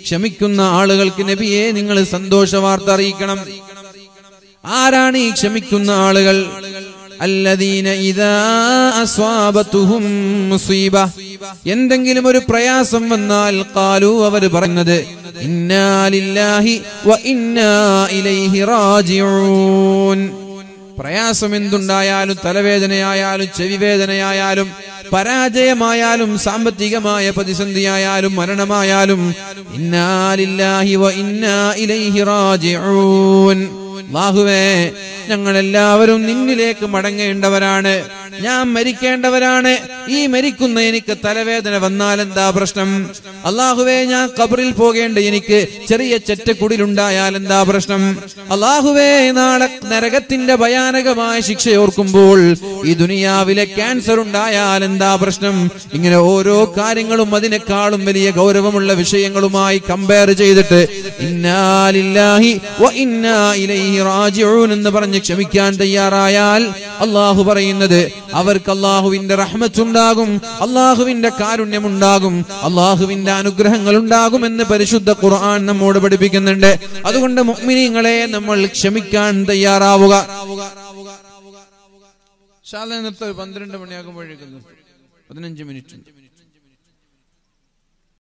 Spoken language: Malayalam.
ക്ഷമിക്കുന്ന ആളുകൾക്ക് നബിയെ നിങ്ങൾ സന്തോഷ വാർത്ത അറിയിക്കണം ആരാണ് ഈ ക്ഷമിക്കുന്ന ആളുകൾ അല്ലദീന ഇദാ അസ്വാബത്തുഹും മുസീബ എന്തെങ്കിലും ഒരു പ്രയാസം വന്നാൽ കാലു അവർ പറയുന്നത് ഇന്നാ ലില്ലാഹി വ ഇന്നാ ഇലൈഹി റാജിഊൻ പ്രയാസം എന്തുണ്ടായാലും തലവേദനയായാലും ചെവിവേദനയായാലും പരാജയമായാലും സാമ്പത്തികമായ പ്രതിസന്ധിയായാലും മരണമായാലും ഇന്നാലില്ലാഹി വ ഇന്നാ ഇലൈഹി റാജിഊൻ അല്ലാഹുവേ ഞങ്ങൾ എല്ലാവരും നിന്നിലേക്ക് മടങ്ങേണ്ടവരാണ് ഞാൻ മരിക്കേണ്ടവരാണ് ഈ മരിക്കുന്ന എനിക്ക് തലവേദന വന്നാൽ എന്താ പ്രശ്നം അള്ളാഹുവേ ഞാൻ കബറിൽ പോകേണ്ട എനിക്ക് ചെറിയ ചെറ്റക്കുടിലുണ്ടായാൽ എന്താ പ്രശ്നം അള്ളാഹുവേ നാളെ നരകത്തിന്റെ ഭയാനകമായ ശിക്ഷ ഓർക്കുമ്പോൾ ഈ ദുനിയാവിലെ ക്യാൻസർ ഉണ്ടായാൽ എന്താ പ്രശ്നം ഇങ്ങനെ ഓരോ കാര്യങ്ങളും അതിനേക്കാളും വലിയ ഗൗരവമുള്ള വിഷയങ്ങളുമായി കമ്പയർ ചെയ്തിട്ട് ഇന്നാലില്ലാഹി വ ഇന്നാ ഇലൈഹി റാജിഊൻ എന്ന് പറഞ്ഞ് ക്ഷമിക്കാൻ തയ്യാറായാൽ അള്ളാഹു പറയുന്നത് അവർക്ക് അള്ളാഹുവിന്റെ റഹ്മത്തുണ്ടാകും അള്ളാഹുവിന്റെ കാരുണ്യമുണ്ടാകും അള്ളാഹുവിന്റെ അനുഗ്രഹങ്ങൾ ഉണ്ടാകും എന്ന് പരിശുദ്ധ ഖുർആൻ നമ്മോട് പഠിപ്പിക്കുന്നുണ്ട് അതുകൊണ്ട് മുഅ്മിനീങ്ങളെ നമ്മൾ ക്ഷമിക്കാൻ തയ്യാറാവുക ശാല നിർത്ത പന്ത്രണ്ട് മണിയാകുമ്പോഴേക്കും പതിനഞ്ച് മിനിറ്റ്